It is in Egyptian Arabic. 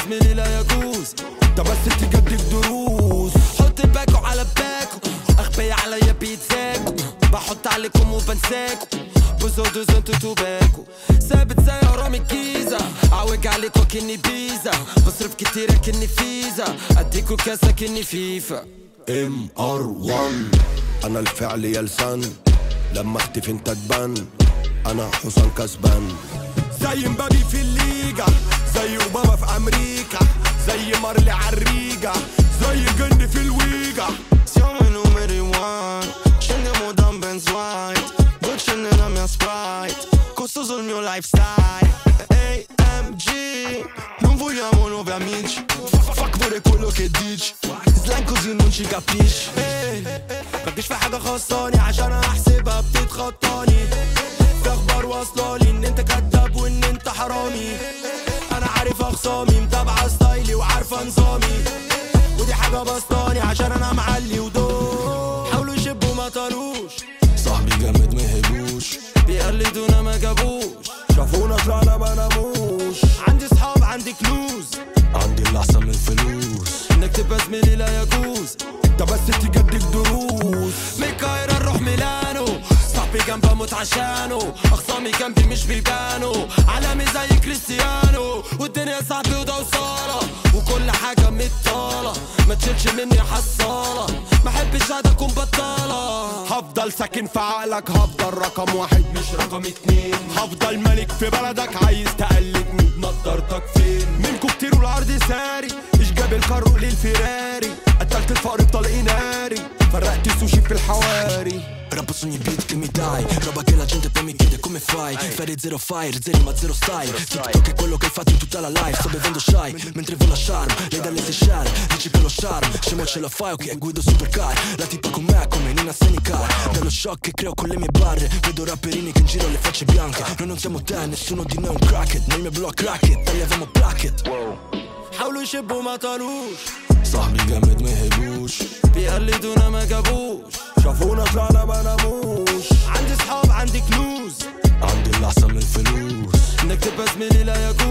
زميلي لا يجوز ده بس تجدد دروس حط باكو على باكو اغبياء عليا بيتزاكو بحط عليكم وبنساكو بزودوز انتو توباكو ثابت زي هرام الجيزة عوج عليكوا كني بيزا بصرف كتير كني فيزا اديكوا كاسة كني فيفا ام ار 1 انا الفعل يا لسان لما اختفي انت تبان انا حسام كسبان زي مبابي في الليجا زي اوباما في امريكا زي مارلي عالريجا زي الجن في الويجا Siamo i numeri one Scendiamo da un Benz white Gocce nella mia Sprite Costoso il mio lifestyle AMG Non vogliamo nuovi amici F- Fuck pure quello che dici Slang così non ci capisci ايه مفيش في حاجة خصاني عشان احسبها بتتخطاني في اخبار واصلالي ان انت كذاب وان انت حرامي انا عارف اخصامي متابعة ستايلي وعارفة نظامي ودي حاجة بسطاني عشان انا معلي ودول حاولوا يشبوا ما طاروش صاحبي جامد مهبوش بيقلدونا ما جابوش شافونا طلعنا ما ناموش عندي صحاب عندي كلوز عندي اللي احسن من الفلوس انك تبقى زميلي لا يجوز ده بس تجدد دروس من القاهرة نروح ميلانو صاحبي جنبي اموت عشانه اخصامي جنبي مش بيبانوا عالمي زي كريستيانو والدنيا صاحبي وده وصالة وكل حاجة متطالة ما تشيلش مني حصالة ما احبش قاعد اكون بطالة هفضل ساكن في عقلك هفضل رقم واحد مش رقم اتنين هفضل ملك في بلدك عايز تقلدني نضارتك فين منكم كتير والعرض ساري ايش جاب الكارو للفيراري قتلت الفقر بطلق ناري فرقت السوشي في الحواري Rappo su ogni beat che mi dai Roba che la gente poi mi chiede come fai Fare zero fire, zero ma zero style TikTok è quello che hai fatto in tutta la life Sto bevendo shy, mentre vola charm Lei dalle Seychelles, dici per lo charm Scemo ce la fai, ok, guido supercar La tipa con me come Nina Seneca Dallo shock che creo con le mie barre Vedo rapperini che in giro le facce bianche Noi non siamo te, nessuno di noi è un cracket Nel mio blog cracket, tagliavamo placket حاولوا يشبوا ما طالوش صاحبي جامد مهبوش بيقلدونا ما جابوش شافونا طلعنا ما ناموش عندي صحاب عندي كلوز عندي اللي احسن من الفلوس انك تبقى زميلي لا يجوز